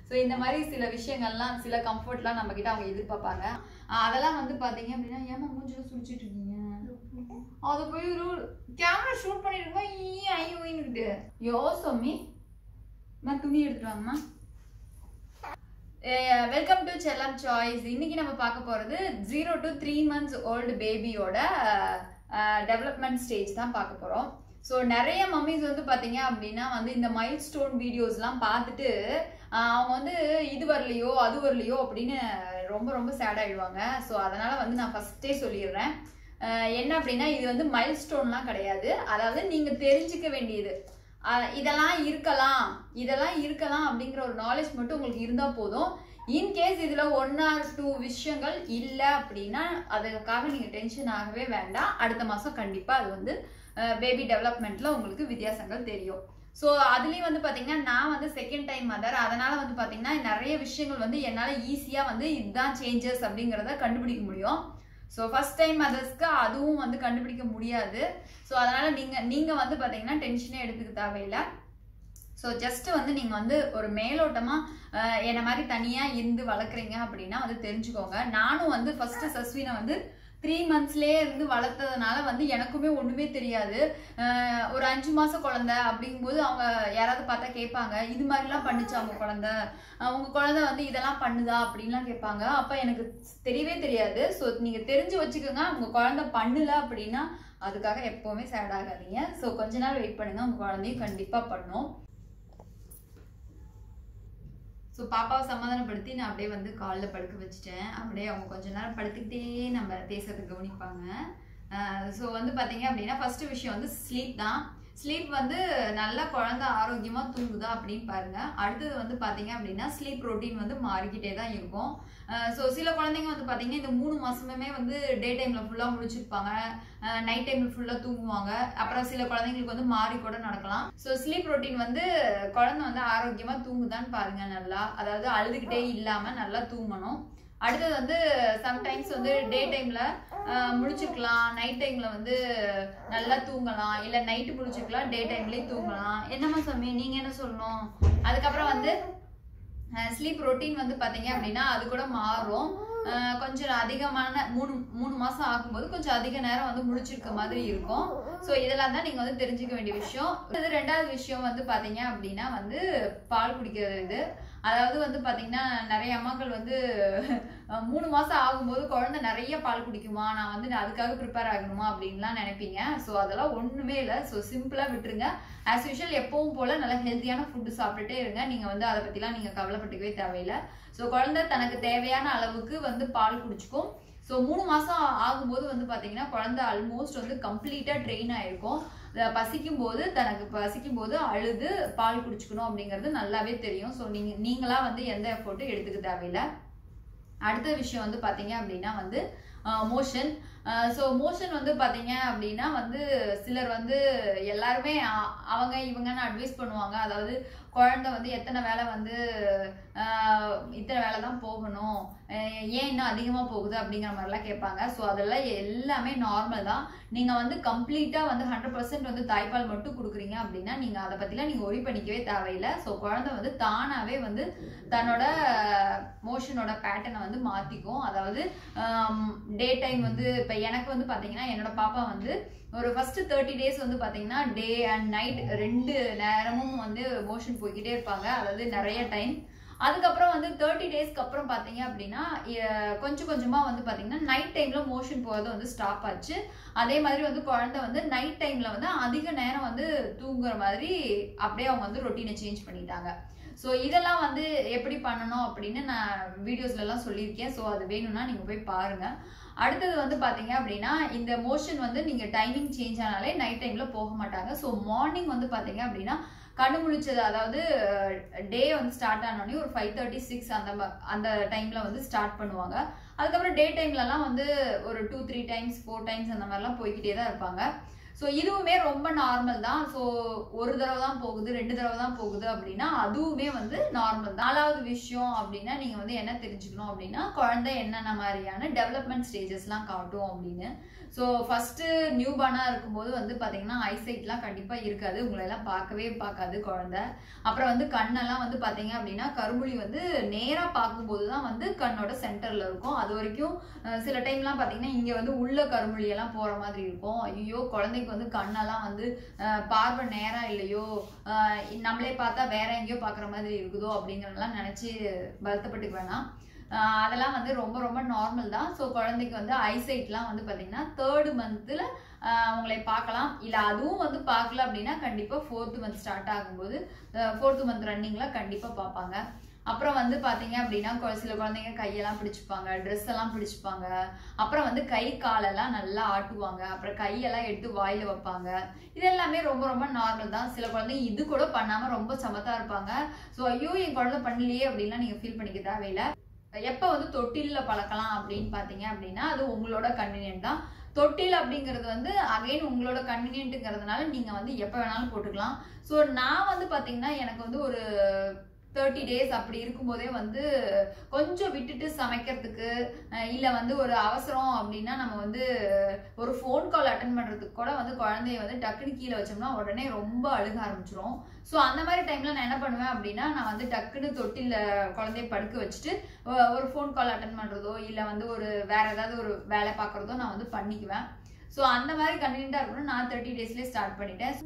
So இந்த மாதிரி சில விஷயங்கள்லாம் சில கம்ஃபர்ட்லாம் நம்ம கிட்ட அவங்க எதிர்பார்ப்பாங்க ஆஹ் அதெல்லாம் வந்து பாத்தீங்க அப்படின்னா ஏமா மூஞ்சில சுடிச்சிட்டு இருக்கீங்க அது போய் ஒரு கேமரா ஷூட் பண்ணிட்டு இருக்கோம் ஈ ஐயோன்னுட்டு யோ சொம்மி நான் துணி எடுத்துட்டு வாங்கம்மா வெல்கம் டு செல்லம் சாய்ஸ் இன்னைக்கு நம்ம பார்க்க போறது zero to three months old பேபியோட டெவலப்மெண்ட் ஸ்டேஜ் தான் பார்க்க போறோம் ஸோ நிறைய மம்மிஸ் வந்து பார்த்தீங்க அப்படின்னா வந்து இந்த மைல் ஸ்டோன் வீடியோஸ்லாம் பார்த்துட்டு ஆஹ் அவங்க வந்து இது வரலையோ அது வரலையோ அப்படின்னு ரொம்ப ரொம்ப சேட் ஆயிடுவாங்க ஸோ அதனால வந்து நான் ஃபர்ஸ்டே சொல்லிடுறேன் ஆஹ் என்ன அப்படின்னா இது வந்து மைல் ஸ்டோன்லாம் கிடையாது அதாவது நீங்க தெரிஞ்சுக்க வேண்டியது ஆஹ் இதெல்லாம் இருக்கலாம் இதெல்லாம் இருக்கலாம் அப்படிங்கிற ஒரு நாலேஜ் மட்டும் உங்களுக்கு இருந்தா போதும் இன்கேஸ் இதுல ஒன் ஆர் டூ விஷயங்கள் இல்ல அப்படின்னா அதுக்காக நீங்க டென்ஷன் ஆகவே வேண்டாம் அடுத்த மாசம் கண்டிப்பா அது வந்து பேபி டெவலப்மெண்ட்ல உங்களுக்கு வித்தியாசங்கள் தெரியும் ஸோ அதுலேயும் வந்து பார்த்தீங்கன்னா நான் வந்து செகண்ட் டைம் மதர் அதனால வந்து பார்த்தீங்கன்னா நிறைய விஷயங்கள் வந்து என்னால் ஈஸியாக வந்து இதுதான் சேஞ்சஸ் அப்படிங்கிறத கண்டுபிடிக்க முடியும் ஸோ ஃபர்ஸ்ட் டைம் மதர்ஸ்க்கு அதுவும் வந்து கண்டுபிடிக்க முடியாது ஸோ அதனால நீங்கள் நீங்கள் வந்து பார்த்தீங்கன்னா டென்ஷனே எடுத்துக்க தேவையில்லை ஸோ ஜஸ்ட் வந்து நீங்கள் வந்து ஒரு மேலோட்டமாக என்னை மாதிரி தனியாக இருந்து வளர்க்குறீங்க அப்படின்னா வந்து தெரிஞ்சுக்கோங்க நானும் வந்து ஃபர்ஸ்ட் சஸ்வினை வந்து த்ரீ மந்த்ஸ்லேயே இருந்து வளர்த்ததுனால வந்து எனக்குமே ஒன்றுமே தெரியாது அஹ் ஒரு அஞ்சு மாச குழந்தை அப்படிங்கும்போது அவங்க யாராவது பார்த்தா கேட்பாங்க இது மாதிரிலாம் பண்ணுச்சு அவங்க குழந்தை அஹ் உங்க குழந்தை வந்து இதெல்லாம் பண்ணுதா அப்படின்லாம் கேட்பாங்க அப்ப எனக்கு தெரியவே தெரியாது ஸோ நீங்க தெரிஞ்சு வச்சுக்கோங்க உங்க குழந்தை பண்ணல அப்படின்னா அதுக்காக எப்பவுமே சேட் ஆகாதீங்க ஸோ கொஞ்ச நாள் வெயிட் பண்ணுங்க உங்க குழந்தையும் கண்டிப்பா பண்ணும் ஸோ பாப்பாவை சமாதானப்படுத்தி நான் அப்படியே வந்து காலில் படுக்க வச்சுட்டேன் அப்படியே அவங்க கொஞ்ச நேரம் படுத்துக்கிட்டே நம்ம பேசுறதை கவனிப்பாங்க ஸோ வந்து பார்த்தீங்க அப்படின்னா ஃபர்ஸ்ட் விஷயம் வந்து ஸ்லீப் தான் ஸ்லீப் வந்து நல்லா குழந்தை ஆரோக்கியமா தூங்குதா அப்படின்னு பாருங்க அடுத்தது வந்து பாத்தீங்க அப்படின்னா ஸ்லீப் ரொட்டீன் வந்து மாறிக்கிட்டே தான் இருக்கும் ஸோ சில குழந்தைங்க வந்து பாத்தீங்கன்னா இந்த மூணு மாசமுமே வந்து டே டைம்ல ஃபுல்லா முடிச்சிருப்பாங்க நைட் டைம்ல ஃபுல்லா தூங்குவாங்க அப்புறம் சில குழந்தைங்களுக்கு வந்து மாறி கூட நடக்கலாம் ஸோ ஸ்லீப் ரொட்டீன் வந்து குழந்தை வந்து ஆரோக்கியமா தூங்குதான்னு பாருங்க நல்லா அதாவது அழுதுகிட்டே இல்லாம நல்லா தூங்கணும் அடுத்தது வந்து சம்டைம்ஸ் வந்து டே டைம்ல முழிச்சுக்கலாம் நைட் டைம்ல வந்து நல்லா தூங்கலாம் இல்ல நைட்டு முழிச்சுக்கலாம் டே டைம்லயே தூங்கலாம் என்னம்மா சாமி நீங்க என்ன சொல்லணும் அதுக்கப்புறம் வந்து ஸ்லீப் ரொட்டீன் வந்து பாத்தீங்க அப்படின்னா அது கூட மாறும் அஹ் கொஞ்சம் அதிகமான மூணு மூணு மாசம் ஆகும்போது கொஞ்சம் அதிக நேரம் வந்து முடிச்சிருக்க மாதிரி இருக்கும் ஸோ இதெல்லாம் தான் நீங்க வந்து தெரிஞ்சுக்க வேண்டிய விஷயம் இது ரெண்டாவது விஷயம் வந்து பாத்தீங்க அப்படின்னா வந்து பால் குடிக்கிறது இது அதாவது வந்து பாத்தீங்கன்னா நிறைய அம்மாக்கள் வந்து அஹ் மூணு மாசம் ஆகும்போது குழந்தை நிறைய பால் குடிக்குமா நான் வந்து அதுக்காக ப்ரிப்பேர் ஆகணுமா அப்படின்லாம் நினைப்பீங்க ஸோ அதெல்லாம் ஒண்ணுமே இல்லை ஸோ சிம்பிளா விட்டுருங்க ஆஸ் யூஷுவல் எப்பவும் போல நல்ல ஹெல்த்தியான ஃபுட்டு சாப்பிட்டுட்டே இருங்க நீங்க வந்து அதை பத்திலாம் நீங்க கவலைப்பட்டுக்கவே தேவையில்லை ஸோ குழந்தை தனக்கு தேவையான அளவுக்கு வந்து பால் குடிச்சுக்கும் ஸோ மூணு மாசம் ஆகும்போது வந்து பாத்தீங்கன்னா குழந்தை ஆல்மோஸ்ட் வந்து கம்ப்ளீட்டா ட்ரெயின் ஆயிருக்கும் அஹ் பசிக்கும் போது தனக்கு பசிக்கும் போது அழுது பால் குடிச்சுக்கணும் அப்படிங்கிறது நல்லாவே தெரியும் ஸோ நீங்க நீங்களா வந்து எந்த எஃபோர்ட்டும் எடுத்துக்க தேவையில்லை அடுத்த விஷயம் வந்து பாத்தீங்க அப்படின்னா வந்து மோஷன் ஸோ மோஷன் வந்து பாத்தீங்க அப்படின்னா வந்து சிலர் வந்து எல்லாருமே அ- அவங்க இவங்கன்னு அட்வைஸ் பண்ணுவாங்க அதாவது குழந்தை வந்து எத்தனை வேலை வந்து ஆஹ், இத்தனை வேலை தான் போகணும் அஹ் ஏன் இன்னும் அதிகமாக போகுது அப்படிங்கிற மாதிரிலாம் கேட்பாங்க ஸோ அதெல்லாம் எல்லாமே நார்மல் தான் நீங்கள் வந்து கம்ப்ளீட்டாக வந்து ஹண்ட்ரட் பர்சன்ட் வந்து தாய்ப்பால் மட்டும் கொடுக்குறீங்க அப்படின்னா நீங்கள் அதை பற்றிலாம் நீங்கள் ஒரி பண்ணிக்கவே தேவையில்லை ஸோ குழந்தை வந்து தானாகவே வந்து தன்னோட மோஷனோட பேட்டர்னை வந்து மாற்றிக்கும் அதாவது டே டைம் வந்து இப்போ எனக்கு வந்து பார்த்தீங்கன்னா என்னோட பாப்பா வந்து ஒரு ஃபர்ஸ்ட் தேர்ட்டி டேஸ் வந்து பார்த்தீங்கன்னா டே அண்ட் நைட் ரெண்டு நேரமும் வந்து மோஷன் போய்கிட்டே இருப்பாங்க அதாவது நிறைய டைம் அதுக்கப்புறம் வந்து தேர்ட்டி டேஸ்க்கு அப்புறம் பார்த்தீங்க அப்படின்னா எ- கொஞ்சம் கொஞ்சமாக வந்து பார்த்தீங்கன்னா நைட் டைமில் மோஷன் போகிறது வந்து ஸ்டாப் ஆச்சு அதே மாதிரி வந்து குழந்தை வந்து நைட் டைமில் வந்து அதிக நேரம் வந்து தூங்குற மாதிரி அப்படியே அவங்க வந்து ரொட்டீனை சேஞ்ச் பண்ணிட்டாங்க ஸோ இதெல்லாம் வந்து எப்படி பண்ணணும் அப்படின்னு நான் வீடியோஸ்லலாம் சொல்லியிருக்கேன் ஸோ அது வேணும்னா நீங்கள் போய் பாருங்க அடுத்தது வந்து பார்த்தீங்க அப்படின்னா இந்த மோஷன் வந்து நீங்கள் டைமிங் சேஞ்ச் ஆனாலே நைட் டைமில் போக மாட்டாங்க ஸோ மார்னிங் வந்து பார்த்தீங்க அப்படின்னா கண்ணு முழிச்சது அதாவது டே வந்து ஸ்டார்ட் ஆனோடனே ஒரு ஃபைவ் தேர்ட்டி சிக்ஸ் அந்த ம- அந்த டைமில் வந்து ஸ்டார்ட் பண்ணுவாங்க அதுக்கப்புறம் டே டைம்லலாம் வந்து ஒரு two three times four times அந்த மாதிரிலாம் போய்கிட்டே தான் இருப்பாங்க ஸோ இதுவுமே ரொம்ப நார்மல் தான் ஸோ ஒரு தடவை தான் போகுது ரெண்டு தடவை தான் போகுது அப்படின்னா அதுவுமே வந்து நார்மல் நாலாவது விஷயம் அப்படின்னா நீங்கள் வந்து என்ன தெரிஞ்சுக்கணும் அப்படின்னா குழந்தை என்னென்ன மாதிரியான டெவலப்மெண்ட் ஸ்டேஜஸ்லாம் காட்டும் அப்படின்னு ஸோ ஃபஸ்ட்டு நியூ பார்னாக இருக்கும்போது வந்து பார்த்தீங்கன்னா ஐசைட்லாம் கண்டிப்பாக இருக்காது உங்களெல்லாம் பார்க்கவே பார்க்காது குழந்தை அப்புறம் வந்து கண்ணெல்லாம் வந்து பார்த்தீங்க அப்படின்னா கருமுழி வந்து நேராக பார்க்கும்போது தான் வந்து கண்ணோட சென்டரில் இருக்கும் அது வரைக்கும் அஹ், சில டைம்லாம் பார்த்தீங்கன்னா இங்கே வந்து உள்ள கருமுழியெல்லாம் போகிற மாதிரி இருக்கும் ஐயோ குழந்தைக்கு வந்து கண்ணெல்லாம் வந்து அஹ், பார்வை நேராக இல்லையோ அஹ், நம்மளே பார்த்தா வேற எங்கேயோ பார்க்குற மாதிரி இருக்குதோ அப்படிங்கிறதெல்லாம் நினச்சி வருத்தப்பட்டுக்க வேணாம் ஆஹ் அதெல்லாம் வந்து ரொம்ப ரொம்ப நார்மல் தான் ஸோ குழந்தைக்கு வந்து ஐசைட்லாம் வந்து பார்த்தீங்கன்னா தேர்டு மந்த்தில் அவங்களை பார்க்கலாம் இல்லை அதுவும் வந்து பார்க்கல அப்படின்னா கண்டிப்பாக ஃபோர்த்து மந்த் ஸ்டார்ட் ஆகும்போது ஃபோர்த்து மந்த் ரன்னிங்கில் கண்டிப்பாக பார்ப்பாங்க அப்புறம் வந்து பார்த்தீங்க அப்படின்னா கொ- சில குழந்தைங்க கையெல்லாம் பிடிச்சிப்பாங்க ட்ரெஸ் எல்லாம் பிடிச்சிப்பாங்க அப்புறம் வந்து கை காலெல்லாம் நல்லா ஆட்டுவாங்க அப்புறம் கையெல்லாம் எடுத்து வாயில வைப்பாங்க இது எல்லாமே ரொம்ப ரொம்ப நார்மல் தான் சில குழந்தைங்க இது கூட பண்ணாம ரொம்ப சமத்தா இருப்பாங்க ஸோ ஐயோ என் குழந்தை பண்ணலையே அப்படின்லாம் நீங்க ஃபீல் பண்ணிக்க தேவையில்லை எப்போ வந்து தொட்டில்ல பழக்கலாம் அப்படின்னு பார்த்தீங்க அப்படின்னா அது உங்களோட கன்வீனியன்ட் தான் தொட்டில் அப்படிங்கிறது வந்து அகைன் உங்களோட கன்வீனியன்ட்டுங்கிறதுனால நீங்க வந்து எப்போ வேணாலும் போட்டுக்கலாம் ஸோ நான் வந்து பார்த்தீங்கன்னா எனக்கு வந்து ஒரு தேர்ட்டி டேஸ் அப்படி இருக்கும்போதே வந்து கொஞ்சம் விட்டுட்டு சமைக்கிறதுக்கு அஹ் இல்ல வந்து ஒரு அவசரம் அப்படின்னா நம்ம வந்து ஒரு ஃபோன் கால் அட்டன் பண்றதுக்கு கூட வந்து குழந்தைய வந்து டக்குன்னு கீழே வச்சோம்னா உடனே ரொம்ப அழுக ஆரம்பிச்சிரும் ஸோ அந்த மாதிரி டைம்ல நான் என்ன பண்ணுவேன் அப்படின்னா நான் வந்து டக்குன்னு தொட்டில குழந்தைய படுக்க வச்சுட்டு ஒ- ஒரு ஃபோன் கால் அட்டன் பண்றதோ இல்ல வந்து ஒரு வேற ஏதாவது ஒரு வேலை பார்க்கறதோ நான் வந்து பண்ணிக்குவேன் ஸோ அந்த மாதிரி கன்வீனியண்டா இருக்கணும் நான் தேர்ட்டி டேஸ்லேயே ஸ்டார்ட் பண்ணிட்டேன்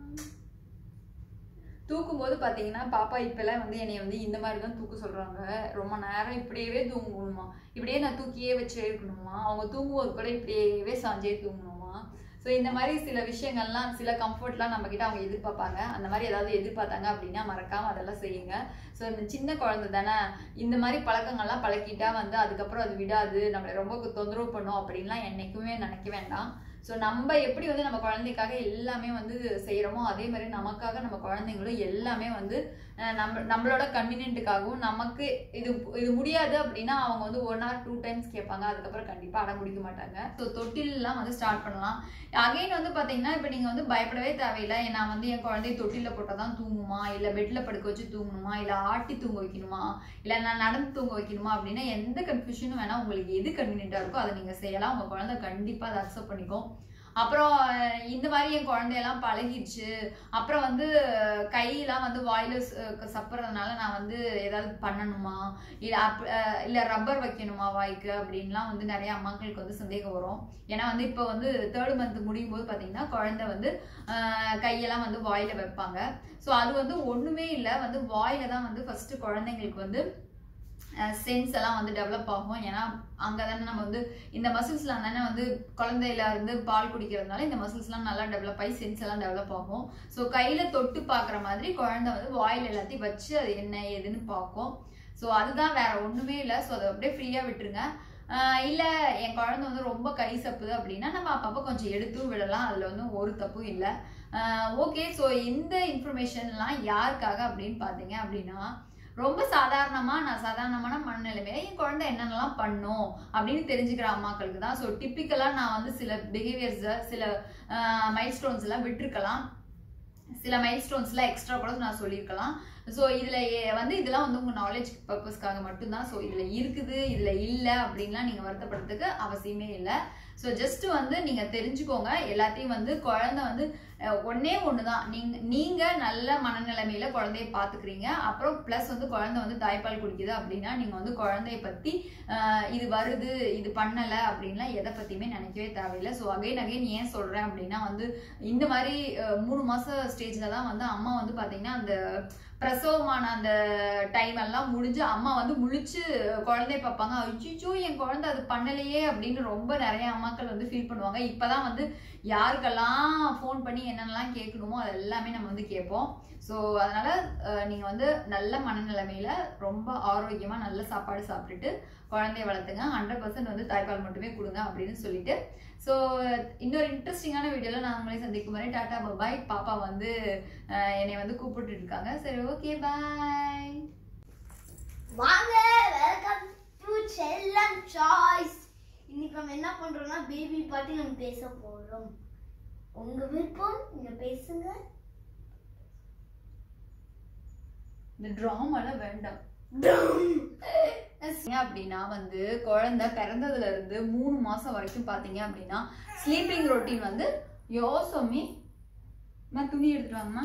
தூக்கும்போது பார்த்தீங்கன்னா பாப்பா இப்பெல்லாம் வந்து என்னை வந்து இந்த மாதிரி தான் தூக்க சொல்கிறாங்க ரொம்ப நேரம் இப்படியே தூங்கணுமா இப்படியே நான் தூக்கியே வச்சே இருக்கணுமா அவங்க தூங்கும்போது கூட இப்படியே சாஞ்சே தூங்கணுமா ஸோ இந்த மாதிரி சில விஷயங்கள்லாம் சில கம்ஃபர்ட்லாம் நம்ம கிட்ட அவங்க எதிர்பார்ப்பாங்க அந்த மாதிரி ஏதாவது எதிர்பார்த்தாங்க அப்படின்னா மறக்காம அதெல்லாம் செய்யுங்க ஸோ இந்த சின்ன குழந்தை தானே இந்த மாதிரி பழக்கங்கள்லாம் பழக்கிட்டா வந்து அதுக்கப்புறம் அது விடாது நம்மளை ரொம்ப தொந்தரவு பண்ணும் அப்படின்லாம் என்னைக்குமே நினைக்க வேண்டாம் ஸோ நம்ம எப்படி வந்து நம்ம குழந்தைக்காக எல்லாமே வந்து செய்கிறோமோ அதே மாதிரி நமக்காக நம்ம குழந்தைங்களும் எல்லாமே வந்து அஹ், நம்ம நம்மளோட கன்வீனியன்ட்டுக்காகவும் நமக்கு இது இது முடியாது அப்படின்னா அவங்க வந்து ஒன் ஆர் டூ டைம்ஸ் கேட்பாங்க அதுக்கப்புறம் கண்டிப்பாக அடம் முடிக்க மாட்டாங்க ஸோ தொட்டிலெலாம் வந்து ஸ்டார்ட் பண்ணலாம் அகைன் வந்து பார்த்தீங்கன்னா இப்போ நீங்கள் வந்து பயப்படவே தேவையில்லை நான் வந்து என் குழந்தைய தொட்டிலில் போட்டால் தான் தூங்குமா இல்லை பெட்டில் படுக்க வச்சு தூங்கணுமா இல்லை ஆட்டி தூங்க வைக்கணுமா இல்லை நான் நடந்து தூங்க வைக்கணுமா அப்படின்னா எந்த கன்ஃபியூஷனும் வேணாம் உங்களுக்கு எது கன்வீனியண்ட்டாக இருக்கோ அதை நீங்கள் செய்யலாம் உங்கள் குழந்தை கண்டிப்பாக அதை அக்செப்ட் பண்ணிக்கும் அப்புறம் அஹ், இந்த மாதிரி என் குழந்தையெல்லாம் பழகிடுச்சு அப்புறம் வந்து அஹ், கையெல்லாம் வந்து வாயில ச- சப்புறதுனால நான் வந்து ஏதாவது பண்ணணுமா இல்லை அப் அஹ், இல்லை ரப்பர் வைக்கணுமா வாய்க்கு அப்படின்லாம் வந்து நிறைய அம்மாக்களுக்கு வந்து சந்தேகம் வரும் ஏன்னா வந்து இப்போ வந்து தேர்ட் மந்த் முடியும் போது பார்த்தீங்கன்னா குழந்தை வந்து அஹ், கையெல்லாம் வந்து வாயில வைப்பாங்க ஸோ அது வந்து ஒண்ணுமே இல்லை வந்து வாயில தான் வந்து ஃபர்ஸ்ட் குழந்தைங்களுக்கு வந்து சென்ஸ் எல்லாம் வந்து டெவலப் ஆகும் ஏன்னா அங்கே தானே நம்ம வந்து இந்த மசில்ஸ்லாம் தானே வந்து குழந்தையில இருந்து பால் குடிக்கிறதுனால இந்த மசில்ஸ்லாம் நல்லா டெவலப் ஆகி சென்ஸ் எல்லாம் டெவலப் ஆகும் ஸோ கையில் தொட்டு பார்க்குற மாதிரி குழந்தை வந்து வாயில் எல்லாத்தையும் வச்சு அது என்ன ஏதுன்னு பார்க்கும் ஸோ அதுதான் வேற ஒன்றுமே இல்லை ஸோ அதை அப்படியே ஃப்ரீயாக விட்டுருங்க ஆஹ் இல்ல என் குழந்தை வந்து ரொம்ப கை சப்புது அப்படின்னா நம்ம அப்பப்போ கொஞ்சம் எடுத்தும் விடலாம் அதுல வந்து ஒரு தப்பும் இல்லை ஓகே ஸோ இந்த இன்ஃபர்மேஷன்லாம் யாருக்காக அப்படின்னு பார்த்தீங்க அப்படின்னா ரொம்ப சாதாரணமா நான் சாதாரணமான மனநிலைமையில என் குழந்தை என்னென்னலாம் பண்ணும் அப்படின்னு தெரிஞ்சுக்கிற அம்மாக்களுக்கு தான் ஸோ டிப்பிக்கலாக நான் வந்து சில பிஹேவியர்ஸை சில மைல் ஸ்டோன்ஸ் எல்லாம் விட்டுருக்கலாம் சில மைல் ஸ்டோன்ஸ்லாம் எக்ஸ்ட்ரா கூட நான் சொல்லியிருக்கலாம் ஸோ இதில் வந்து இதெல்லாம் வந்து உங்கள் நாலேஜ் பர்பஸ்க்காக மட்டும்தான் ஸோ இதில் இருக்குது இதில் இல்லை அப்படின்லாம் நீங்கள் வருத்தப்படுறதுக்கு அவசியமே இல்லை ஸோ ஜஸ்ட் வந்து நீங்கள் தெரிஞ்சுக்கோங்க எல்லாத்தையும் வந்து குழந்தை வந்து அஹ், ஒண்ணே ஒன்று தான் நீங்கள் நீங்கள் நல்ல மனநிலைமையில குழந்தைய பார்த்துக்கிறீங்க அப்புறம் ப்ளஸ் வந்து குழந்தை வந்து தாய்ப்பால் குடிக்குது அப்படின்னா நீங்கள் வந்து குழந்தைய பற்றி இது வருது இது பண்ணலை அப்படின்லாம் எதை பற்றியுமே நினைக்கவே தேவையில்லை ஸோ அகைன் அகைன் ஏன் சொல்கிறேன் அப்படின்னா வந்து இந்த மாதிரி அஹ், மூணு மாச ஸ்டேஜில் தான் வந்து அம்மா வந்து பார்த்தீங்கன்னா அந்த பிரசவமான அந்த டைம் எல்லாம் முடிஞ்சு அம்மா வந்து முழிச்சு குழந்தைய பார்ப்பாங்க அய்யோ என் குழந்தை அது பண்ணலையே அப்படின்னு ரொம்ப நிறைய அம்மாக்கள் வந்து ஃபீல் பண்ணுவாங்க இப்பதான் வந்து யாருக்கெல்லாம் ஃபோன் பண்ணி என்னென்னலாம் கேட்கணுமோ அது எல்லாமே நம்ம வந்து கேட்போம் ஸோ அதனால அஹ், நீங்க வந்து நல்ல மனநிலைமையில ரொம்ப ஆரோக்கியமா நல்ல சாப்பாடு சாப்பிட்டுட்டு குழந்தைய வளர்த்துங்க ஹண்ட்ரட் பர்சன்ட் வந்து தாய்ப்பால் மட்டுமே கொடுங்க அப்படின்னு சொல்லிட்டு ஸோ இன்னொரு இன்ட்ரெஸ்டிங்கான வீடியோவில் நான் உங்களை சந்திக்கும் வரை டாடா பபாய் பாப்பா வந்து அஹ், என்னை வந்து கூப்பிட்டு இருக்காங்க சரி ஓகே பாய் வாங்க வெல்கம் டு செல்லம் சாய்ஸ் இன்னைக்கு நம்ம என்ன பண்றோம்னா பேபி பத்தி நம்ம பேச போறோம் உங்க விருப்பம் நீங்க பேசுங்க இந்த ட்ராமாலாம் வேண்டாம் ஏன் அப்படின்னா வந்து குழந்தை பிறந்ததுல இருந்து மூணு மாசம் வரைக்கும் பாத்தீங்க அப்படின்னா ஸ்லீப்பிங் ரொட்டீன் வந்து யோசமி நான் துணி எடுத்துட்டு வாங்கம்மா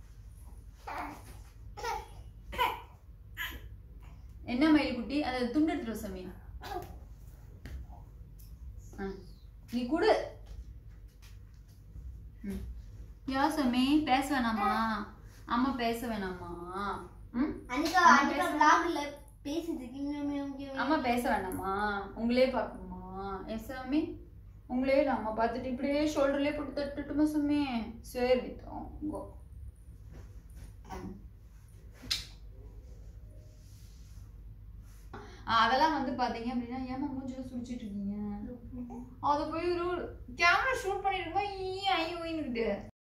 என்ன மயில் குட்டி அதை துண்டு எடுத்துட்டு வா சாமி ஆ, நீ குடு ம். யோசமி பேச வேணாமா அம்மா பேச வேணாமா ம் அனிகா அம்மா அனிகா பேசுங்க. vlogல பேசிட்டு இருக்கீங்க அம்மா பேச வேணாமா உங்களே பார்க்கணுமா எஸ் சாமி உங்களே நம்ம பார்த்துட்டு இப்படியே ஷோல்டர்லயே போட்டு தட்டுட்டுமா சாமி சரி வித்தோம் கோ அதெல்லாம் வந்து பாத்தீங்க அப்படின்னா ஏமா மூஞ்சில சுடிச்சிட்டு இருக்கீங்க அதை போய் கேமரா ஷூட் பண்ணிருக்கோம் ஈ ஐ ஓயின்னுக்கிட்டு